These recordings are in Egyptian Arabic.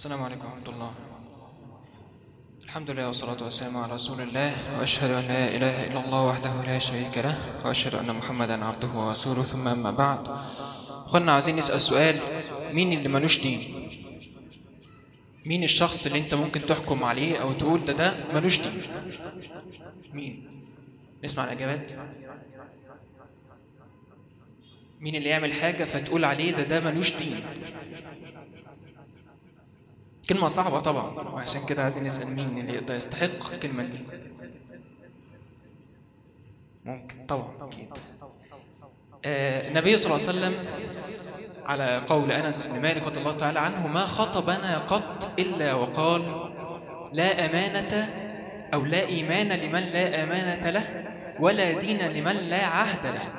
السلام عليكم ورحمة الله الحمد لله والصلاة والسلام على رسول الله وأشهد أن لا إله إلا الله وحده لا شريك له وأشهد أن محمدا عبده ورسوله ثم أما بعد أخوانا عايزين نسأل سؤال مين اللي ملوش دين مين الشخص اللي انت ممكن تحكم عليه أو تقول ده ده ملوش دين مين نسمع الإجابات مين اللي يعمل حاجة فتقول عليه ده ده ملوش دين كلمة صعبة طبعا وعشان كده عايزين نسأل مين اللي يقدر يستحق الكلمة دي ممكن طبعا أكيد آه النبي صلى الله عليه وسلم على قول أنس بن مالك رضي الله تعالى عنه ما خطبنا قط إلا وقال لا أمانة أو لا إيمان لمن لا أمانة له ولا دين لمن لا عهد له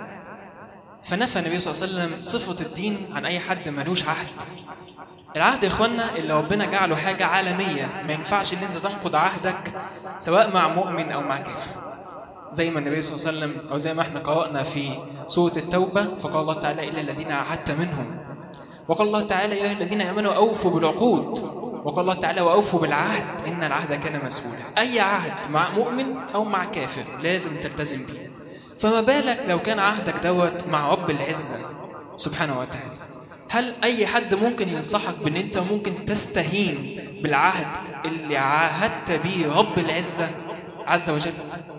فنفى النبي صلى الله عليه وسلم صفة الدين عن أي حد ملوش عهد العهد يا إخوانا اللي ربنا جعله حاجة عالمية ما ينفعش إن أنت تنقض عهدك سواء مع مؤمن أو مع كافر زي ما النبي صلى الله عليه وسلم أو زي ما احنا قرأنا في سورة التوبة فقال الله تعالى إلا الذين عاهدت منهم وقال الله تعالى يا أيها الذين آمنوا أوفوا بالعقود وقال الله تعالى وأوفوا بالعهد إن العهد كان مسؤولا أي عهد مع مؤمن أو مع كافر لازم تلتزم به فما بالك لو كان عهدك دوت مع رب العزة سبحانه وتعالى هل أي حد ممكن ينصحك بأن أنت ممكن تستهين بالعهد اللي عاهدت به رب العزة عز وجل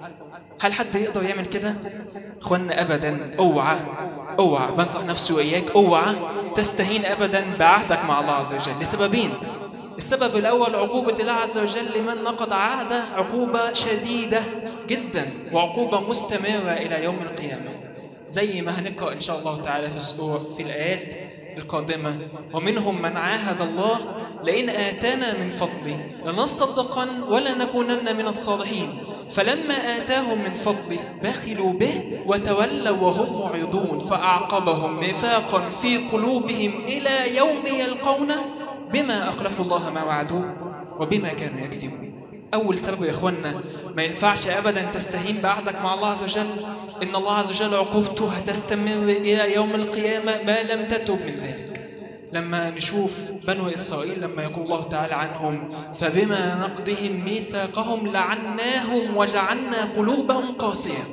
هل حد يقدر يعمل كده اخوانا ابدا اوعى اوعى بنصح نفسي واياك اوعى تستهين ابدا بعهدك مع الله عز وجل لسببين السبب الاول عقوبة الله عز وجل لمن نقض عهده عقوبة شديدة جدا وعقوبة مستمرة الى يوم القيامة زي ما هنقرأ ان شاء الله تعالى في السور في الايات القادمة ومنهم من عاهد الله لئن آتانا من فضله لنصدقن ولا نكونن من الصالحين فلما آتاهم من فضله بخلوا به وتولوا وهم معرضون فأعقبهم نفاقا في قلوبهم إلى يوم يلقونه بما أخلفوا الله ما وعدوه وبما كانوا يكذبون أول سبب يا إخوانا ما ينفعش أبدا تستهين بعهدك مع الله عز وجل إن الله عز وجل عقوبته هتستمر إلى يوم القيامة ما لم تتب من ذلك لما نشوف بنو إسرائيل لما يقول الله تعالى عنهم فبما نقضهم ميثاقهم لعناهم وجعلنا قلوبهم قاسية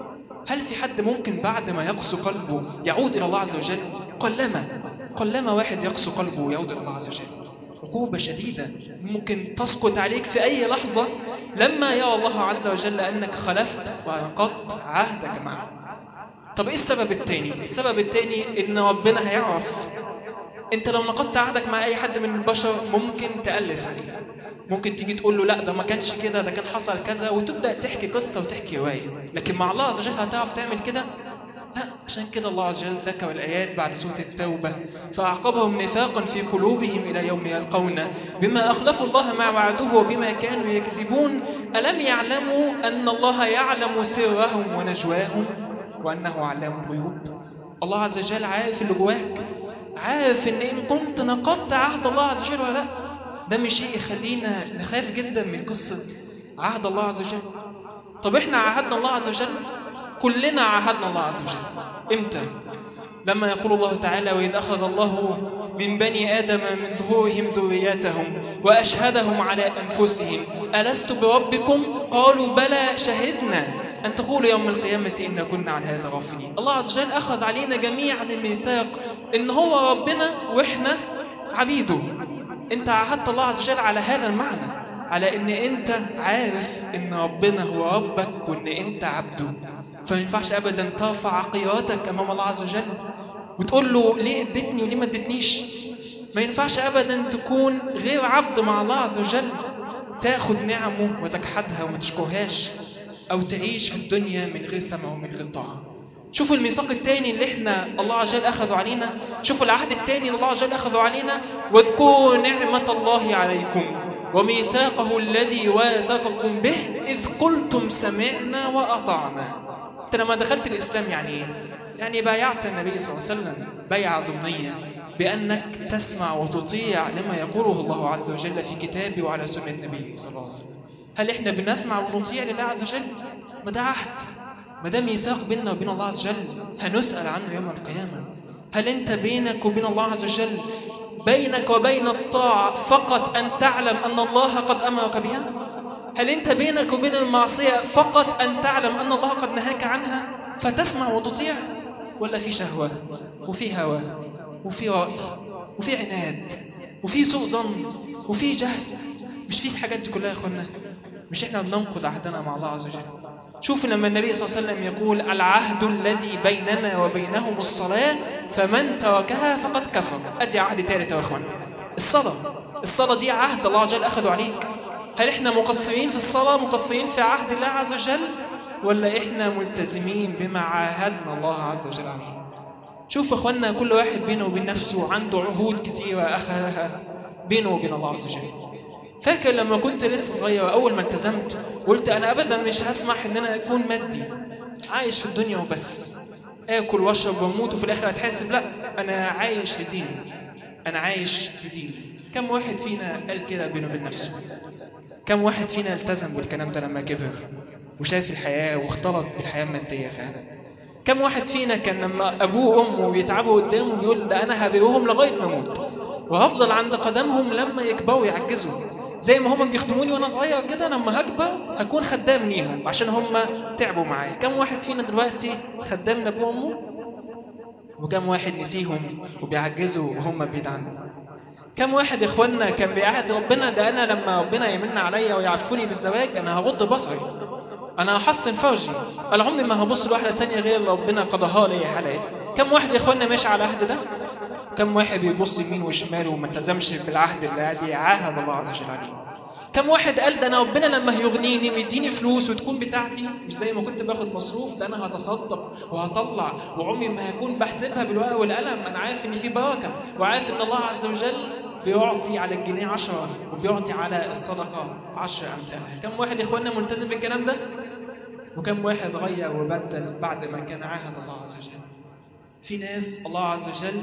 هل في حد ممكن بعد ما يقسو قلبه يعود إلى الله عز وجل قلما قلما واحد يقسو قلبه ويعود إلى الله عز وجل عقوبة شديدة ممكن تسقط عليك في أي لحظة لما يرى الله عز وجل أنك خلفت ونقضت عهدك معه طب إيه السبب التاني؟ السبب التاني إن ربنا هيعرف انت لو نقضت عهدك مع اي حد من البشر ممكن تقلس عليه ممكن تيجي تقول له لا ده ما كانش كده ده كان حصل كذا وتبدا تحكي قصه وتحكي روايه لكن مع الله عز وجل هتعرف تعمل كده لا عشان كده الله عز وجل ذكر الآيات بعد سورة التوبة فأعقبهم نفاقا في قلوبهم إلى يوم يلقونه بما أخلفوا الله ما وعدوه وبما كانوا يكذبون ألم يعلموا أن الله يعلم سرهم ونجواهم وأنه علام الغيوب الله عز وجل عارف اللي جواك عارف ان ان كنت نقضت عهد الله عز وجل ولا لا ده مش شيء يخلينا نخاف جدا من قصة عهد الله عز وجل طب احنا عهدنا الله عز وجل كلنا عهدنا الله عز وجل امتى لما يقول الله تعالى وإذ أخذ الله من بني آدم من ظهورهم ذرياتهم وأشهدهم على أنفسهم ألست بربكم قالوا بلى شهدنا أن تقولوا يوم القيامة إن كنا عن هذا غافلين الله عز وجل أخذ علينا جميعا الميثاق إن هو ربنا وإحنا عبيده أنت عهدت الله عز وجل على هذا المعنى على إن أنت عارف إن ربنا هو ربك وإن أنت عبده فما ينفعش أبدا ترفع عقيراتك أمام الله عز وجل وتقول له ليه اديتني وليه ما اديتنيش ما ينفعش أبدا تكون غير عبد مع الله عز وجل تاخد نعمه وتجحدها وما تشكرهاش أو تعيش في الدنيا من غير سمع ومن غير طاعة شوفوا الميثاق الثاني اللي احنا الله عز وجل أخذوا علينا شوفوا العهد الثاني اللي الله عز وجل أخذوا علينا واذكروا نعمة الله عليكم وميثاقه الذي واثقكم به إذ قلتم سمعنا وأطعنا أنت لما دخلت الإسلام يعني إيه؟ يعني بايعت النبي صلى الله عليه وسلم بيعة ضمنية بأنك تسمع وتطيع لما يقوله الله عز وجل في كتابه وعلى سنة النبي صلى الله عليه وسلم هل احنا بنسمع ونطيع لله عز وجل ما ده عهد ما ده ميثاق بيننا وبين الله عز وجل هنسأل عنه يوم القيامة هل انت بينك وبين الله عز وجل بينك وبين الطاعة فقط أن تعلم أن الله قد أمرك بها هل أنت بينك وبين المعصية فقط أن تعلم أن الله قد نهاك عنها فتسمع وتطيع ولا في شهوة وفي هوى وفي رأي وفي عناد وفي سوء ظن وفي جهل مش في الحاجات دي كلها يا اخوانا مش احنا بننقض عهدنا مع الله عز وجل شوف لما النبي صلى الله عليه وسلم يقول العهد الذي بيننا وبينهم الصلاة فمن تركها فقد كفر ادي عهد ثالث يا اخوانا الصلاة الصلاة دي عهد الله عز وجل اخذه عليك هل احنا مقصرين في الصلاة مقصرين في عهد الله عز وجل ولا احنا ملتزمين بما عاهدنا الله عز وجل عليه شوف يا اخوانا كل واحد بينه وبين نفسه عنده عهود كتيرة اخذها بينه وبين الله عز وجل فاكر لما كنت لسه صغير اول ما التزمت قلت انا ابدا مش هسمح ان انا اكون مادي عايش في الدنيا وبس اكل واشرب واموت وفي الاخر هتحاسب لا انا عايش لديني انا عايش لديني كم واحد فينا قال كده بينه وبين نفسه كم واحد فينا التزم بالكلام ده لما كبر وشاف الحياة واختلط بالحياة المادية فعلا كم واحد فينا كان لما أبوه وأمه بيتعبوا قدامه بيقول ده أنا هبيعهم لغاية ما أموت وهفضل عند قدمهم لما يكبروا يعجزوا زي ما هم بيخدموني وانا صغير كده لما هكبر هكون خدام ليهم عشان هم تعبوا معايا كم واحد فينا دلوقتي خدام لابوه وامه وكم واحد نسيهم وبيعجزوا وهم بعيد عنه كم واحد يا اخوانا كان بيعهد ربنا ده انا لما ربنا يمن عليا ويعفوني بالزواج انا هغض بصري انا هحسن فرجي انا عمري ما هبص لواحده تانية غير اللي ربنا قضاها لي حلال كم واحد يا اخوانا ماشي على العهد ده كم واحد بيبص يمين وشمال وما التزمش بالعهد اللي الذي عاهد الله عز وجل عليه كم واحد قال ده انا ربنا لما هيغنيني ويديني فلوس وتكون بتاعتي مش زي ما كنت باخد مصروف ده انا هتصدق وهطلع وعمري ما هكون بحسبها بالورقه والقلم انا عارف ان في بركه وعارف ان الله عز وجل بيعطي على الجنيه عشرة وبيعطي على الصدقة عشر أمثالها كم واحد يا إخواننا ملتزم بالكلام ده وكم واحد غير وبدل بعد ما كان عاهد الله عز وجل في ناس الله عز وجل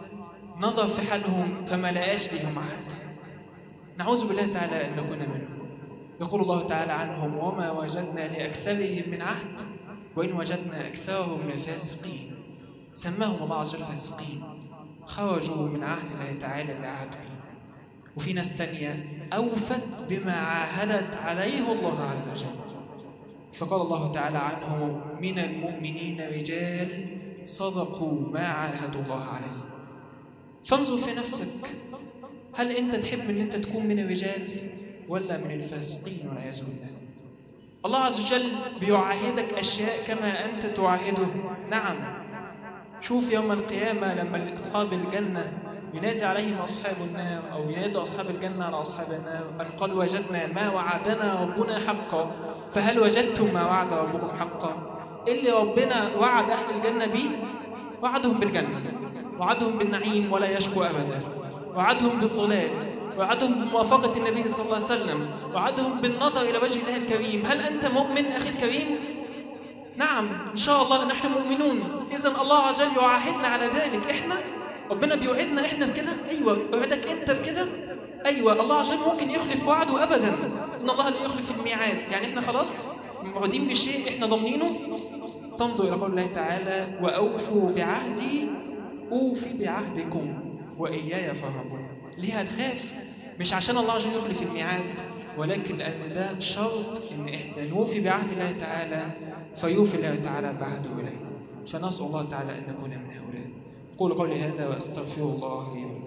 نظر في حالهم فما لقاش لهم عهد نعوذ بالله تعالى أن نكون منهم يقول الله تعالى عنهم وما وجدنا لأكثرهم من عهد وإن وجدنا أكثرهم لفاسقين سماهم الله عز وجل فاسقين خرجوا من عهد الله تعالى اللي عهدوا به وفي ناس تانية أوفت بما عاهدت عليه الله عز وجل فقال الله تعالى عنه من المؤمنين رجال صدقوا ما عاهدوا الله عليه فانظر في نفسك هل أنت تحب أن أنت تكون من الرجال ولا من الفاسقين والعياذ بالله الله عز وجل بيعاهدك أشياء كما أنت تعاهده نعم شوف يوم القيامة لما أصحاب الجنة ينادي عليهم أصحاب النار أو ينادي أصحاب الجنة على أصحاب النار أن قال وجدنا ما وعدنا ربنا حقا فهل وجدتم ما وعد ربكم حقا اللي ربنا وعد أهل الجنة به وعدهم بالجنة وعدهم بالنعيم ولا يشكو أبدا وعدهم بالضلال وعدهم بموافقة النبي صلى الله عليه وسلم وعدهم بالنظر إلى وجه الله الكريم هل أنت مؤمن أخي الكريم؟ نعم إن شاء الله نحن مؤمنون إذا الله عز وجل يعاهدنا على ذلك إحنا ربنا بيوعدنا إحنا بكده أيوة يوعدك أنت بكده أيوة الله عز وجل ممكن يخلف وعده أبدا إن الله لا يخلف الميعاد يعني إحنا خلاص موعودين بشيء إحنا ضامنينه تنظر إلى قول الله تعالى وأوفوا بعهدي أوفي بعهدكم وإياي فارهبون ليه هتخاف مش عشان الله عز وجل يخلف الميعاد ولكن لأن ده شرط إن إحنا نوفي بعهد الله تعالى فيوفي الله تعالى بعهده إليه فنسأل الله تعالى أن نكون من هؤلاء قولوا قولي هذا وأستغفر الله لي ولكم